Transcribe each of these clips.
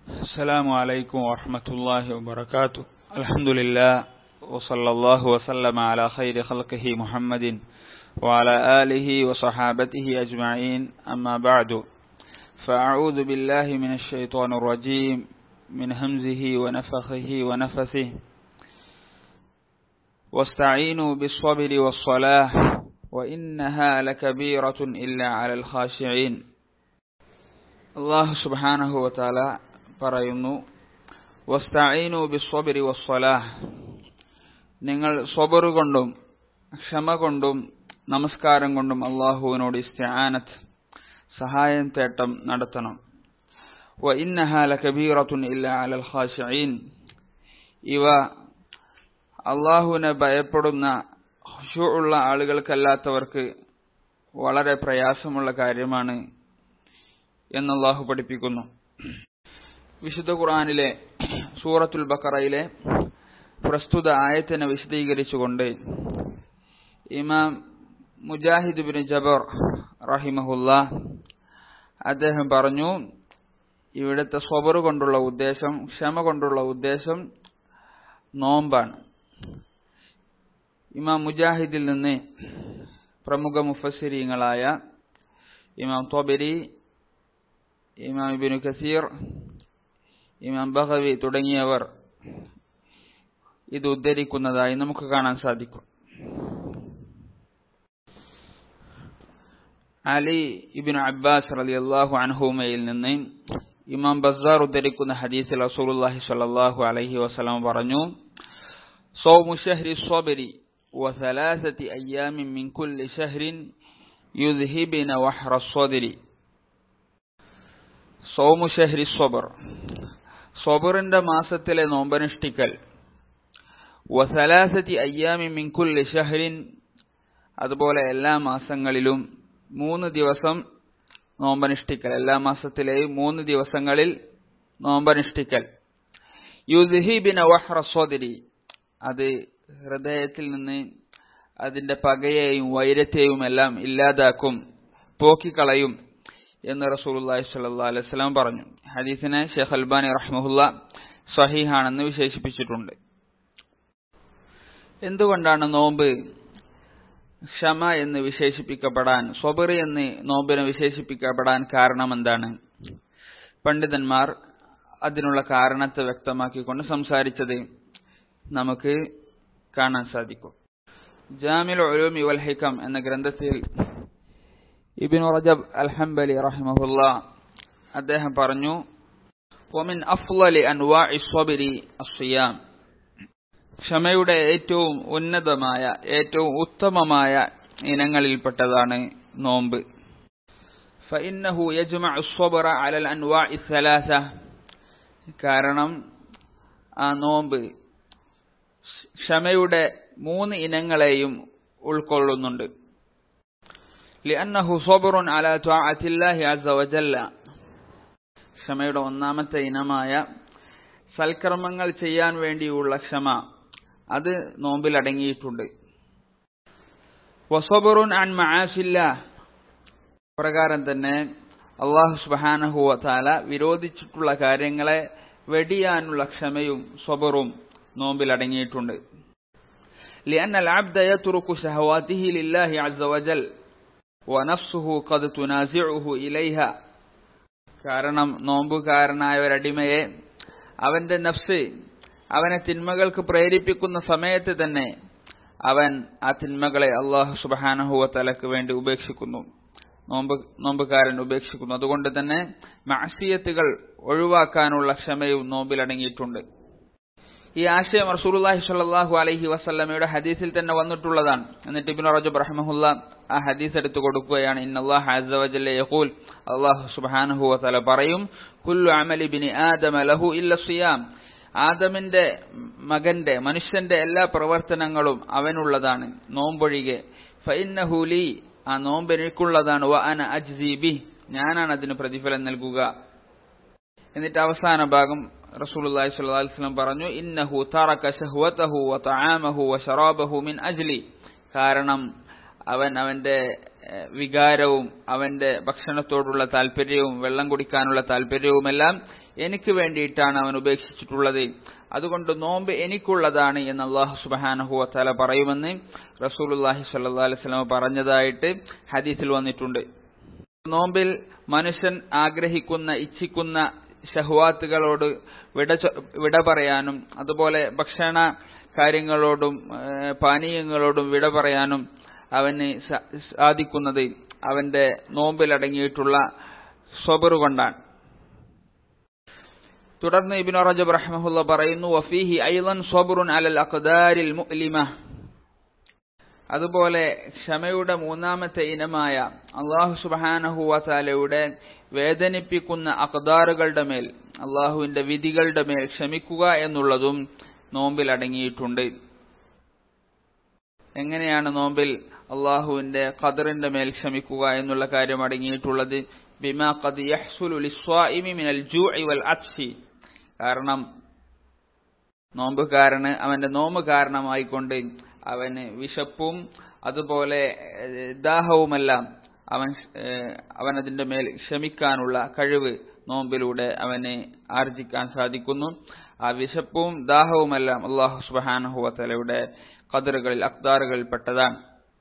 السلام عليكم ورحمة الله وبركاته الحمد لله وصلى الله وسلم على خير خلقه محمد وعلى آله وصحابته أجمعين أما بعد فأعوذ بالله من الشيطان الرجيم من همزه ونفخه ونفثه واستعينوا بالصبر والصلاة وإنها لكبيرة إلا على الخاشعين അള്ളാഹു സുബാനഹു വത്താല പറയുന്നു വസ്തഈനു ബിസ്വബിരി വസ്സലാഹ് നിങ്ങൾ സ്വബറു കൊണ്ടും ക്ഷമ കൊണ്ടും നമസ്കാരം കൊണ്ടും അള്ളാഹുവിനോട് ഇസ്തിആനത്ത് സഹായം തേട്ടം നടത്തണം വ ഇന്നഹാ ലകബീറത്തുൻ ഇല്ല അലൽ ഖാശിഈൻ ഇവ അള്ളാഹുവിനെ ഭയപ്പെടുന്ന ഉള്ള ആളുകൾക്കല്ലാത്തവർക്ക് വളരെ പ്രയാസമുള്ള കാര്യമാണ് എന്നല്ലാഹു പഠിപ്പിക്കുന്നു വിശുദ്ധ ഖുർആനിലെ സൂറത്തുൽ ബക്കറയിലെ പ്രസ്തുത ആയത്തിനെ വിശദീകരിച്ചുകൊണ്ട് ഇമാം മുജാഹിദ് ബിൻ ജബർ റഹിമഹുല്ല അദ്ദേഹം പറഞ്ഞു ഇവിടുത്തെ സ്വബർ കൊണ്ടുള്ള ഉദ്ദേശം ക്ഷമ കൊണ്ടുള്ള ഉദ്ദേശം നോമ്പാണ് ഇമാം മുജാഹിദിൽ നിന്ന് പ്രമുഖ മുഫസ്സിരിങ്ങളായ ഇമാം തൊബരി ഇമാം ഇബിനു കസീർ ഇമാം ബഹവി തുടങ്ങിയവർ ഇത് ഉദ്ധരിക്കുന്നതായി നമുക്ക് കാണാൻ സാധിക്കും അലി ഇബിൻ അബ്ബാസ് റലി അള്ളാഹു അൻഹുമയിൽ നിന്ന് ഇമാം ബസാർ ഉദ്ധരിക്കുന്ന ഹദീസിൽ റസൂലുള്ളാഹി സ്വല്ലല്ലാഹു അലൈഹി വസല്ലം പറഞ്ഞു സൗമു ഷഹ്രി സ്വബരി وثلاثة أيام من كل شهر يذهبن وحر الصدر സോമു ഷഹ്രി സ്വബർ സ്വബറിന്റെ മാസത്തിലെ നോമ്പനുഷ്ഠിക്കൽ വസലാസത്തി അയ്യാമി മിൻകുല്ലി ഷഹ്റിൻ അതുപോലെ എല്ലാ മാസങ്ങളിലും മൂന്ന് ദിവസം നോമ്പനുഷ്ഠിക്കൽ എല്ലാ മാസത്തിലെയും മൂന്ന് ദിവസങ്ങളിൽ നോമ്പനുഷ്ഠിക്കൽ യുദ്ഹിബിൻ വഹ്റ സ്വദിരി അത് ഹൃദയത്തിൽ നിന്ന് അതിന്റെ പകയെയും വൈരത്തെയും എല്ലാം ഇല്ലാതാക്കും പോക്കിക്കളയും എന്ന് റസൂലുള്ളാഹി സ്വല്ലല്ലാഹു അലൈഹി വസല്ലം പറഞ്ഞു ഹദീസിനെ ഷെയ്ഖ് അൽബാനി റഹ്മഹുല്ല സഹീഹാണെന്ന് വിശേഷിപ്പിച്ചിട്ടുണ്ട് എന്തുകൊണ്ടാണ് നോമ്പ് ക്ഷമ എന്ന് വിശേഷിപ്പിക്കപ്പെടാൻ സ്വബറി എന്ന് നോമ്പിനെ വിശേഷിപ്പിക്കപ്പെടാൻ കാരണം എന്താണ് പണ്ഡിതന്മാർ അതിനുള്ള കാരണത്തെ വ്യക്തമാക്കിക്കൊണ്ട് സംസാരിച്ചത് നമുക്ക് കാണാൻ സാധിക്കും ജാമിൽ ഉലൂമി വൽ ഹിക്കം എന്ന ഗ്രന്ഥത്തിൽ ഇബിനു റജബ് അൽഹംബലി റഹിമഹുല്ല അദ്ദേഹം പറഞ്ഞു ഒമിൻ അഫ്ലലി അൻവാഇ സ്വബിരി അസ്സിയാം ക്ഷമയുടെ ഏറ്റവും ഉന്നതമായ ഏറ്റവും ഉത്തമമായ ഇനങ്ങളിൽപ്പെട്ടതാണ് നോമ്പ് فإنه يجمع الصبر على الأنواع الثلاثة കാരണം ആ നോമ്പ് ക്ഷമയുടെ മൂന്ന് ഇനങ്ങളെയും ഉൾക്കൊള്ളുന്നുണ്ട് لأنه صبر على طاعة الله عز وجل ക്ഷമയുടെ ഒന്നാമത്തെ ഇനമായ സൽക്കർമ്മങ്ങൾ ചെയ്യാൻ വേണ്ടിയുള്ള ക്ഷമ അത് നോമ്പിൽ അടങ്ങിയിട്ടുണ്ട് വസബറുൻ അൻ മആസില്ല പ്രകാരം തന്നെ അള്ളാഹു സുബാനഹുവ താല വിരോധിച്ചിട്ടുള്ള കാര്യങ്ങളെ വെടിയാനുള്ള ക്ഷമയും സ്വബറും നോമ്പിൽ അടങ്ങിയിട്ടുണ്ട് لأن العبد يترك شهواته لله عز وجل വനഫ്സുഹു ഖദ് തുനാസിഉഹു ഇലൈഹ കാരണം നോമ്പുകാരനായ ഒരടിമയെ അവന്റെ നഫ്സ് അവനെ തിന്മകൾക്ക് പ്രേരിപ്പിക്കുന്ന സമയത്ത് തന്നെ അവൻ ആ തിന്മകളെ അള്ളാഹു സുബാനഹുവ തലക്ക് വേണ്ടി ഉപേക്ഷിക്കുന്നു നോമ്പ് നോമ്പുകാരൻ ഉപേക്ഷിക്കുന്നു അതുകൊണ്ട് തന്നെ മാസിയത്തുകൾ ഒഴിവാക്കാനുള്ള ക്ഷമയും നോമ്പിൽ അടങ്ങിയിട്ടുണ്ട് ഈ ആശയം റസൂലുള്ളാഹി സ്വല്ലല്ലാഹു അലൈഹി വസല്ലമയുടെ ഹദീസിൽ തന്നെ വന്നിട്ടുള്ളതാണ് എന്നിട്ട് ഇബ്നു റജബ് റഹ്മഹുല്ല ആ ഹദീസ് എടുത്തു കൊടുക്കുകയാണ് ഇന്നല്ലാഹു അസ്സ വജല്ല യഖൂൽ അല്ലാഹു സുബ്ഹാനഹു വതആല പറയും കുല്ലു അമലി ബിനി ആദമ ലഹു ഇല്ല സിയാം ആദമിന്റെ മകന്റെ മനുഷ്യന്റെ എല്ലാ പ്രവർത്തനങ്ങളും അവനുള്ളതാണ് നോമ്പൊഴികെ ഫഇന്നഹു ലി ആ നോമ്പ് എനിക്കുള്ളതാണ് വ അന അജ്സി ബി ഞാനാണ് അതിന് പ്രതിഫലം നൽകുക എന്നിട്ട് അവസാന ഭാഗം റസൂലുള്ളാഹി സ്വല്ലല്ലാഹു അലൈഹി വസല്ലം പറഞ്ഞു ഇന്നഹു തറക ശഹ്വതഹു വ തആമഹു വ ശറാബഹു മിൻ അജ്ലി കാരണം അവൻ അവന്റെ വികാരവും അവന്റെ ഭക്ഷണത്തോടുള്ള താല്പര്യവും വെള്ളം കുടിക്കാനുള്ള താല്പര്യവുമെല്ലാം എനിക്ക് വേണ്ടിയിട്ടാണ് അവൻ ഉപേക്ഷിച്ചിട്ടുള്ളത് അതുകൊണ്ട് നോമ്പ് എനിക്കുള്ളതാണ് എന്ന് അള്ളാഹു സുബാനഹു വത്താല പറയുമെന്ന് റസൂലുല്ലാഹി സല്ലാ അലൈവലമ പറഞ്ഞതായിട്ട് ഹദീസിൽ വന്നിട്ടുണ്ട് നോമ്പിൽ മനുഷ്യൻ ആഗ്രഹിക്കുന്ന ഇച്ഛിക്കുന്ന ഷഹ്വാത്തുകളോട് വിട വിട പറയാനും അതുപോലെ ഭക്ഷണ കാര്യങ്ങളോടും പാനീയങ്ങളോടും വിട പറയാനും അവന് സാധിക്കുന്നത് അവന്റെ നോമ്പിലടങ്ങിയിട്ടുള്ള സ്വബറു കൊണ്ടാണ് തുടർന്ന് ഇബിൻ റജബ് റഹ്മഹുല്ല പറയുന്നു വഫീഹി ഐലൻ സ്വബറുൻ അലൽ അഖ്ദാരിൽ മുഅ്ലിമ അതുപോലെ ക്ഷമയുടെ മൂന്നാമത്തെ ഇനമായ അള്ളാഹു സുബാനഹുവലയുടെ വേദനിപ്പിക്കുന്ന അഖദാറുകളുടെ മേൽ അള്ളാഹുവിന്റെ വിധികളുടെ മേൽ ക്ഷമിക്കുക എന്നുള്ളതും നോമ്പിൽ അടങ്ങിയിട്ടുണ്ട് എങ്ങനെയാണ് നോമ്പിൽ അള്ളാഹുവിന്റെ ഖദറിന്റെ മേൽ ക്ഷമിക്കുക എന്നുള്ള കാര്യം അടങ്ങിയിട്ടുള്ളത് ബിമാ ഖദ് യഹ്സുലു ലിസ്വാഇമി മിനൽ ജൂഇ വൽ അത്ഷി കാരണം നോമ്പുകാരന് അവന്റെ നോമ്പ് കാരണമായിക്കൊണ്ട് അവന് വിശപ്പും അതുപോലെ ദാഹവുമെല്ലാം അവൻ അവൻ അതിന്റെ മേൽ ക്ഷമിക്കാനുള്ള കഴിവ് നോമ്പിലൂടെ അവന് ആർജിക്കാൻ സാധിക്കുന്നു ആ വിശപ്പും ദാഹവുമെല്ലാം അള്ളാഹു സുബാനഹുവലയുടെ കതിറുകളിൽ അക്താറുകളിൽ പെട്ടതാണ്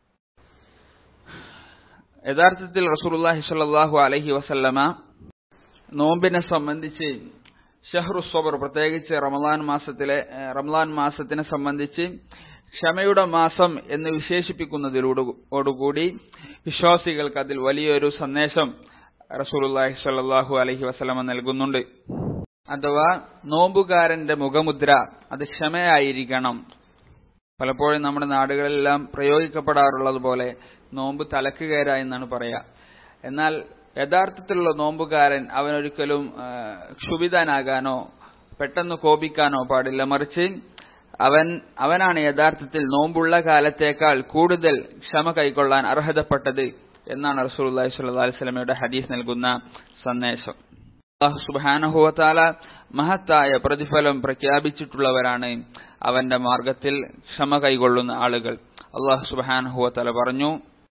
യഥാർത്ഥത്തിൽ റസൂലുള്ളാഹി സ്വല്ലല്ലാഹു അലൈഹി വസല്ലമ നോമ്പിനെ സംബന്ധിച്ച് ഷഹ്റു സബർ പ്രത്യേകിച്ച് റമദാൻ മാസത്തിലെ റമദാൻ മാസത്തിനെ സംബന്ധിച്ച് ക്ഷമയുടെ മാസം എന്ന് വിശേഷിപ്പിക്കുന്നതിലോടുകൂടി വിശ്വാസികൾക്ക് അതിൽ വലിയൊരു സന്ദേശം റസൂലുള്ളാഹി സ്വല്ലല്ലാഹു അലൈഹി വസല്ലമ നൽകുന്നുണ്ട് അഥവാ നോമ്പുകാരന്റെ മുഖമുദ്ര അത് ക്ഷമയായിരിക്കണം പലപ്പോഴും നമ്മുടെ നാടുകളിലെല്ലാം പ്രയോഗിക്കപ്പെടാറുള്ളത് പോലെ നോമ്പ് തലക്ക് കയറ എന്നാണ് പറയാ എന്നാൽ യഥാർത്ഥത്തിലുള്ള നോമ്പുകാരൻ അവനൊരിക്കലും ക്ഷുഭിതനാകാനോ പെട്ടെന്ന് കോപിക്കാനോ പാടില്ല മറിച്ച് അവൻ അവനാണ് യഥാർത്ഥത്തിൽ നോമ്പുള്ള കാലത്തേക്കാൾ കൂടുതൽ ക്ഷമ കൈക്കൊള്ളാൻ അർഹതപ്പെട്ടത് എന്നാണ് റസൂലുള്ളാഹി സ്വല്ലല്ലാഹി അലൈഹി വസല്ലമയുടെ ഹദീസ് നൽകുന്ന സന്ദേശം അള്ളാഹു സുബ്ഹാനഹുവതആല മഹത്തായ പ്രതിഫലം പ്രഖ്യാപിച്ചിട്ടുള്ളവരാണ് അവന്റെ മാർഗത്തിൽ ക്ഷമ കൈകൊള്ളുന്ന ആളുകൾ അള്ളാഹു സുബ്ഹാനഹുവതആല പറഞ്ഞു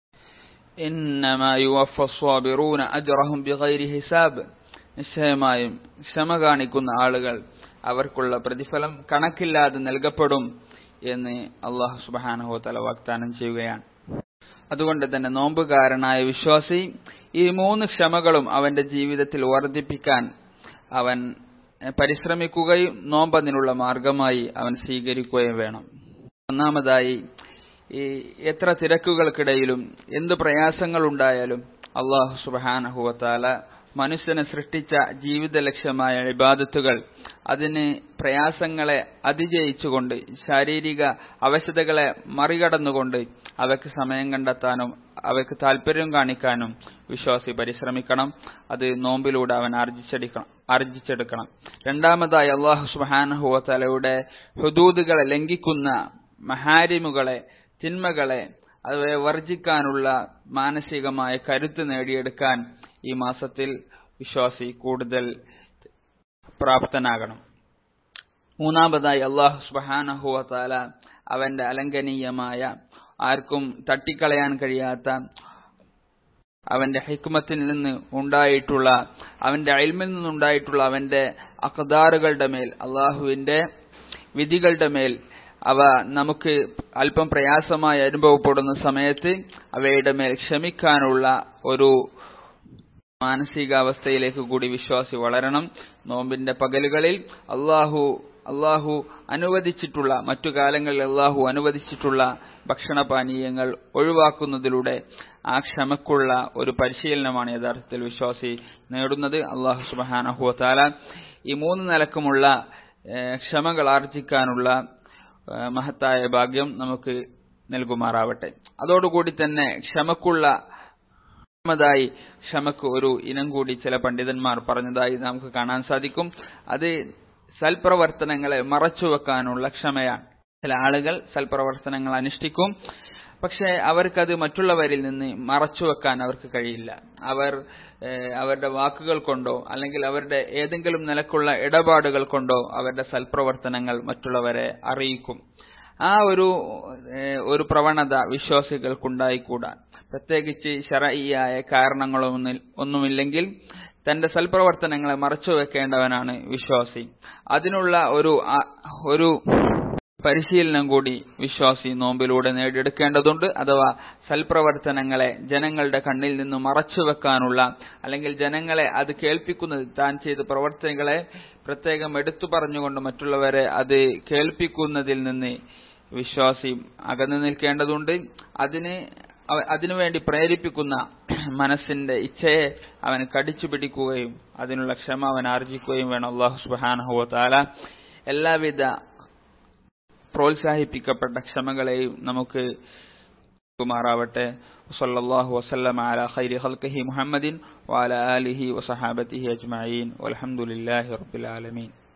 ഇന്നമാ യുവഫസ്വാബിറൂന അജ്റഹും ബിഗൈരി ഹിസാബ് നിശ്ചയമായും ക്ഷമ കാണിക്കുന്ന ആളുകൾ അവർക്കുള്ള പ്രതിഫലം കണക്കില്ലാതെ നൽകപ്പെടും എന്ന് അള്ളാഹു സുബാനഹുത്തല വാഗ്ദാനം ചെയ്യുകയാണ് അതുകൊണ്ട് തന്നെ നോമ്പുകാരനായ വിശ്വാസി ഈ മൂന്ന് ക്ഷമകളും അവന്റെ ജീവിതത്തിൽ വർദ്ധിപ്പിക്കാൻ അവൻ പരിശ്രമിക്കുകയും നോമ്പതിനുള്ള മാർഗമായി അവൻ സ്വീകരിക്കുകയും വേണം ഒന്നാമതായി ഈ എത്ര തിരക്കുകൾക്കിടയിലും എന്തു പ്രയാസങ്ങളുണ്ടായാലും അള്ളാഹു സുബാനഹുവത്താല മനുഷ്യനെ സൃഷ്ടിച്ച ജീവിത ലക്ഷ്യമായ ഇബാദത്തുകൾ അതിന് പ്രയാസങ്ങളെ അതിജയിച്ചുകൊണ്ട് ശാരീരിക അവശതകളെ മറികടന്നുകൊണ്ട് അവയ്ക്ക് സമയം കണ്ടെത്താനും അവയ്ക്ക് താല്പര്യം കാണിക്കാനും വിശ്വാസി പരിശ്രമിക്കണം അത് നോമ്പിലൂടെ അവൻ ആർജിച്ചെടുക്കണം ആർജിച്ചെടുക്കണം രണ്ടാമതായി അള്ളാഹു സുബാനഹുവലയുടെ ഹുദൂദുകളെ ലംഘിക്കുന്ന മഹാരിമുകളെ തിന്മകളെ അവയെ വർജിക്കാനുള്ള മാനസികമായ കരുത്ത് നേടിയെടുക്കാൻ ഈ മാസത്തിൽ വിശ്വാസി കൂടുതൽ പ്രാപ്തനാകണം മൂന്നാമതായി അള്ളാഹു സുബാനഹുവല അവന്റെ അലംഘനീയമായ ആർക്കും തട്ടിക്കളയാൻ കഴിയാത്ത അവന്റെ ഹിക്മത്തിൽ നിന്ന് ഉണ്ടായിട്ടുള്ള അവന്റെ അയൽമിൽ നിന്നുണ്ടായിട്ടുള്ള അവന്റെ അഖദാറുകളുടെ മേൽ അള്ളാഹുവിന്റെ വിധികളുടെ മേൽ അവ നമുക്ക് അല്പം പ്രയാസമായി അനുഭവപ്പെടുന്ന സമയത്ത് അവയുടെ മേൽ ക്ഷമിക്കാനുള്ള ഒരു മാനസികാവസ്ഥയിലേക്ക് കൂടി വിശ്വാസി വളരണം നോമ്പിന്റെ പകലുകളിൽ അള്ളാഹു അള്ളാഹു അനുവദിച്ചിട്ടുള്ള മറ്റു കാലങ്ങളിൽ അള്ളാഹു അനുവദിച്ചിട്ടുള്ള ഭക്ഷണപാനീയങ്ങൾ ഒഴിവാക്കുന്നതിലൂടെ ആ ക്ഷമക്കുള്ള ഒരു പരിശീലനമാണ് യഥാർത്ഥത്തിൽ വിശ്വാസി നേടുന്നത് അള്ളാഹു സുബാനഹുവത്താല ഈ മൂന്ന് നിലക്കുമുള്ള ക്ഷമകൾ ആർജിക്കാനുള്ള മഹത്തായ ഭാഗ്യം നമുക്ക് നൽകുമാറാവട്ടെ അതോടുകൂടി തന്നെ ക്ഷമക്കുള്ള ായി ക്ഷമക്ക് ഒരു ഇനം കൂടി ചില പണ്ഡിതന്മാർ പറഞ്ഞതായി നമുക്ക് കാണാൻ സാധിക്കും അത് സൽപ്രവർത്തനങ്ങളെ മറച്ചുവെക്കാനുള്ള ക്ഷമയാണ് ചില ആളുകൾ സൽപ്രവർത്തനങ്ങൾ അനുഷ്ഠിക്കും പക്ഷേ അവർക്കത് മറ്റുള്ളവരിൽ നിന്ന് മറച്ചുവെക്കാൻ അവർക്ക് കഴിയില്ല അവർ അവരുടെ വാക്കുകൾ കൊണ്ടോ അല്ലെങ്കിൽ അവരുടെ ഏതെങ്കിലും നിലക്കുള്ള ഇടപാടുകൾ കൊണ്ടോ അവരുടെ സൽപ്രവർത്തനങ്ങൾ മറ്റുള്ളവരെ അറിയിക്കും ആ ഒരു ഒരു പ്രവണത വിശ്വാസികൾക്കുണ്ടായിക്കൂടാ പ്രത്യേകിച്ച് ശറഈയായ കാരണങ്ങളൊന്നും ഒന്നുമില്ലെങ്കിൽ തന്റെ സൽപ്രവർത്തനങ്ങളെ മറച്ചു വെക്കേണ്ടവനാണ് വിശ്വാസി അതിനുള്ള ഒരു ഒരു പരിശീലനം കൂടി വിശ്വാസി നോമ്പിലൂടെ നേടിയെടുക്കേണ്ടതുണ്ട് അഥവാ സൽപ്രവർത്തനങ്ങളെ ജനങ്ങളുടെ കണ്ണിൽ നിന്ന് മറച്ചു വെക്കാനുള്ള അല്ലെങ്കിൽ ജനങ്ങളെ അത് കേൾപ്പിക്കുന്നത് താൻ ചെയ്ത പ്രവർത്തനങ്ങളെ പ്രത്യേകം എടുത്തു പറഞ്ഞുകൊണ്ട് മറ്റുള്ളവരെ അത് കേൾപ്പിക്കുന്നതിൽ നിന്ന് വിശ്വാസി അകന്നു നിൽക്കേണ്ടതുണ്ട് അതിന് അതിനുവേണ്ടി പ്രേരിപ്പിക്കുന്ന മനസ്സിന്റെ ഇച്ഛയെ അവൻ കടിച്ചു പിടിക്കുകയും അതിനുള്ള ക്ഷമ അവൻ ആർജിക്കുകയും വേണം അള്ളാഹു സുബാനഹുവ താല എല്ലാവിധ പ്രോത്സാഹിപ്പിക്കപ്പെട്ട ക്ഷമകളെയും നമുക്ക് കുമാറാവട്ടെ വസല്ലല്ലാഹു വസല്ലമ അലാ ഖൈരി ഖൽഖിഹി മുഹമ്മദിൻ വഅലാ ആലിഹി വസഹാബത്തിഹി അജ്മഈൻ വൽഹംദുലില്ലാഹി റബ്ബിൽ ആലമീൻ